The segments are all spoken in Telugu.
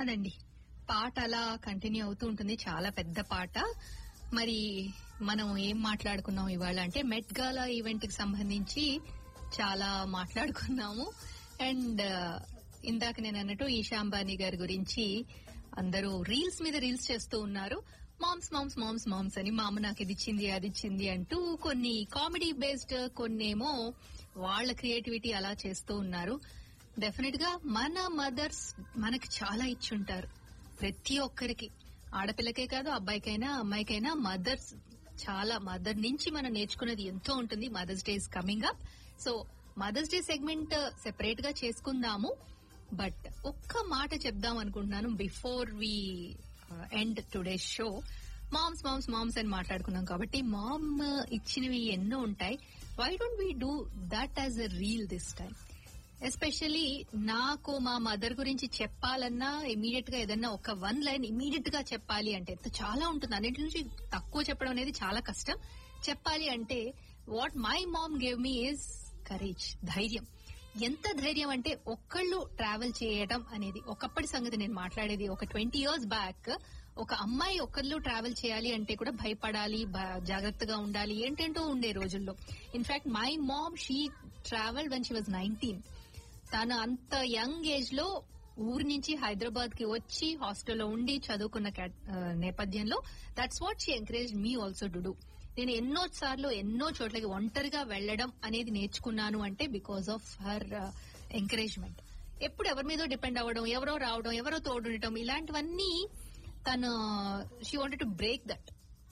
అదండి పాట అలా కంటిన్యూ అవుతూ ఉంటుంది చాలా పెద్ద పాట మరి మనం ఏం మాట్లాడుకున్నాం ఇవాళ అంటే మెట్ గాలా ఈవెంట్ కి సంబంధించి చాలా మాట్లాడుకున్నాము అండ్ ఇందాక నేను అన్నట్టు ఈశా అంబానీ గారి గురించి అందరూ రీల్స్ మీద రీల్స్ చేస్తూ ఉన్నారు మామ్స్ మామ్స్ మామ్స్ మామ్స్ అని మా అమ్మ నాకు ఇది ఇచ్చింది అది ఇచ్చింది అంటూ కొన్ని కామెడీ బేస్డ్ కొన్నేమో వాళ్ళ క్రియేటివిటీ అలా చేస్తూ ఉన్నారు డెఫినెట్ గా మన మదర్స్ మనకి చాలా ఇచ్చుంటారు ప్రతి ఒక్కరికి ఆడపిల్లకే కాదు అబ్బాయికైనా అమ్మాయికైనా మదర్స్ చాలా మదర్ నుంచి మనం నేర్చుకున్నది ఎంతో ఉంటుంది Mother's Day is coming up so Mother's Day segment separate గా చేసుకుందాము బట్ ఒక్క మాట చెప్దాం అనుకుంటున్నాను before we end today show moms moms moms అని మాట్లాడుకున్నాం కాబట్టి మామ్ ఇచ్చినవి ఎన్నో ఉంటాయి why don't we do that as a reel this time especially నాకు మా మదర్ గురించి చెప్పాలన్నా ఇమీడియట్ గా ఏదన్నా ఒక వన్ లైన్ ఇమీడియట్ గా చెప్పాలి అంటే ఎంత చాలా ఉంటుంది అన్నింటి నుంచి తక్కువ చెప్పడం అనేది చాలా కష్టం చెప్పాలి అంటే what my mom gave me is courage ధైర్యం ఎంత ధైర్యం అంటే ఒక్కళ్ళు ట్రావెల్ చేయడం అనేది ఒకప్పటి సంగతి నేను మాట్లాడేది ఒక ట్వంటీ ఇయర్స్ బ్యాక్ ఒక అమ్మాయి ఒక్కళ్ళు ట్రావెల్ చేయాలి అంటే కూడా భయపడాలి భ- జాగ్రత్తగా ఉండాలి ఏంటంటో ఉండే రోజుల్లో in fact my mom she travel when she was nineteen తను అంత యంగ్ ఏజ్ లో ఊరి నుంచి హైదరాబాద్ కి వచ్చి హాస్టల్లో ఉండి చదువుకున్న cat- ఆ, నేపథ్యంలో that's what she encourage me also to do నేను ఎన్నో సార్లు ఎన్నో చోట్లకి ఒంటరిగా వెళ్లడం అనేది నేర్చుకున్నాను అంటే బికాస్ ఆఫ్ హర్ ఎంకరేజ్మెంట్ ఎప్పుడు ఎవరి మీదో డిపెండ్ అవ్వడం ఎవరో రావడం ఎవరో తోడుండటం ఇలాంటివన్నీ తను she wanted to break that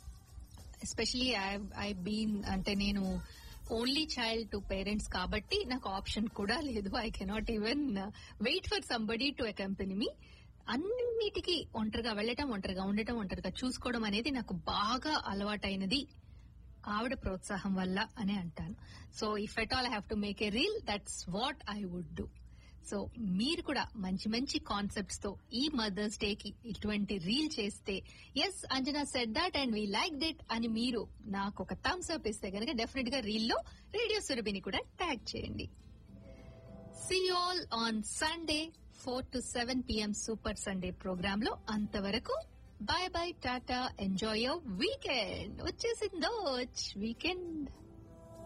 especially I been అంటే నేను ఓన్లీ చైల్డ్ టు పేరెంట్స్ కాబట్టి నాకు ఆప్షన్ కూడా లేదు I cannot even wait for somebody to accompany me అన్నిటికీ ఒంటరిగా వెళ్ళటం ఒంటరిగా ఉండటం ఒంటరిగా చూసుకోవడం అనేది నాకు బాగా అలవాటైనది ఆవిడ ప్రోత్సాహం వల్ల అని అంటాను so if at all I have to make a reel that's what I would do so మీరు కూడా మంచి మంచి కాన్సెప్ట్స్ తో ఈ మదర్స్ డే కి ఇటువంటి రీల్ చేస్తే as Anjana said that and we liked it అని మీరు నాకు ఒక థమ్స్ అప్ ఇస్తే కనుక డెఫినెట్ గా రీల్ లో రేడియో సురభిని కూడా ట్యాగ్ చేయండి see all on Sunday four to seven PM super Sunday program లో అంతవరకు bye bye tata enjoy your weekend వచ్చేసిందో వీకెండ్